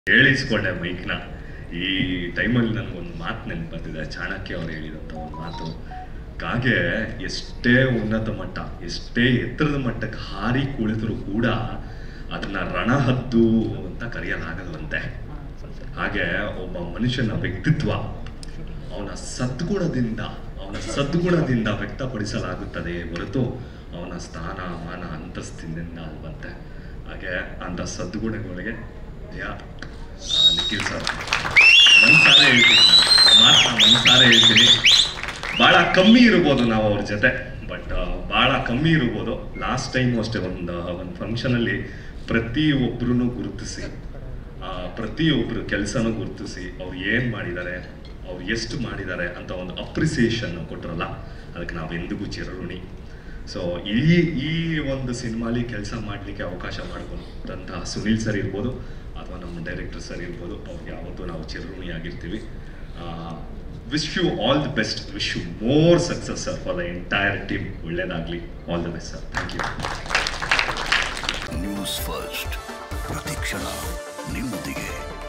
ಹೇಳಿಸ್ಕೊಂಡೆ ಮೈಕ್ನ ಈ ಟೈಮಲ್ಲಿ ನನಗೊಂದು ಮಾತು ನೆನಪು ಬರ್ತಿದೆ ಚಾಣಕ್ಯ ಅವ್ರು ಹೇಳಿದಂಥ ಒಂದು ಮಾತು ಕಾಗೆ ಎಷ್ಟೇ ಉನ್ನತ ಮಟ್ಟ ಎಷ್ಟೇ ಎತ್ತರದ ಮಟ್ಟಕ್ಕೆ ಹಾರಿ ಕುಳಿತರೂ ಕೂಡ ಅದನ್ನ ರಣಹದ್ದು ಅಂತ ಕರೆಯಲಾಗಲ್ವಂತೆ ಹಾಗೆ ಒಬ್ಬ ಮನುಷ್ಯನ ವ್ಯಕ್ತಿತ್ವ ಅವನ ಸದ್ಗುಣದಿಂದ ಅವನ ಸದ್ಗುಣದಿಂದ ವ್ಯಕ್ತಪಡಿಸಲಾಗುತ್ತದೆ ಹೊರತು ಅವನ ಸ್ಥಾನ ಮಾನ ಅಂತಸ್ತಿನಿಂದ ಅಲ್ವಂತೆ ಹಾಗೆ ಅಂತ ಸದ್ಗುಣಗಳಿಗೆ ಯಾ ಆ, ನಿಖಿಲ್ ಸರ್ ಮನ್ಸಾರೆ ಹೇಳ್ತೀನಿ ನಾನು ಮಾತ್ರ ಮನ್ಸಾರೆ ಹೇಳ್ತೀನಿ ಭಾಳ ಕಮ್ಮಿ ಇರ್ಬೋದು ನಾವು ಅವ್ರ ಜೊತೆ ಬಟ್ ಭಾಳ ಕಮ್ಮಿ ಇರ್ಬೋದು ಲಾಸ್ಟ್ ಟೈಮು ಅಷ್ಟೇ ಒಂದು ಒಂದು ಫಂಕ್ಷನಲ್ಲಿ ಪ್ರತಿಯೊಬ್ಬರೂ ಗುರುತಿಸಿ ಆ, ಪ್ರತಿಯೊಬ್ಬರು ಕೆಲಸನೂ ಗುರುತಿಸಿ ಅವ್ರು ಏನು ಮಾಡಿದ್ದಾರೆ ಅವ್ರು ಎಷ್ಟು ಮಾಡಿದ್ದಾರೆ ಅಂತ ಒಂದು ಅಪ್ರಿಸಿಯೇಷನ್ ಕೊಟ್ಟರಲ್ಲ ಅದಕ್ಕೆ ನಾವು ಎಂದಿಗೂ ಚಿರಋಣಿ ಸೊ ಈ ಈ ಒಂದು ಸಿನಿಮಾಲಿ ಕೆಲಸ ಮಾಡಲಿಕ್ಕೆ ಅವಕಾಶ ಮಾಡಿಕೊಂಡಂತಹ ಸುನೀಲ್ ಸರ್ ಇರ್ಬೋದು ಅಥವಾ ನಮ್ಮ ಡೈರೆಕ್ಟರ್ ಸರ್ ಇರ್ಬೋದು ಅವ್ರಿಗೆ ಯಾವತ್ತೂ ನಾವು ಚಿರಋಣಿ ಆಗಿರ್ತೀವಿ wish you all the best wish you more success sir for the entire team ಒಳ್ಳೇದಾಗಲಿ all the best sir thank you news first ಪ್ರತಿಕ್ಷಣ ನಿಮ್ಮೊಂದಿಗೆ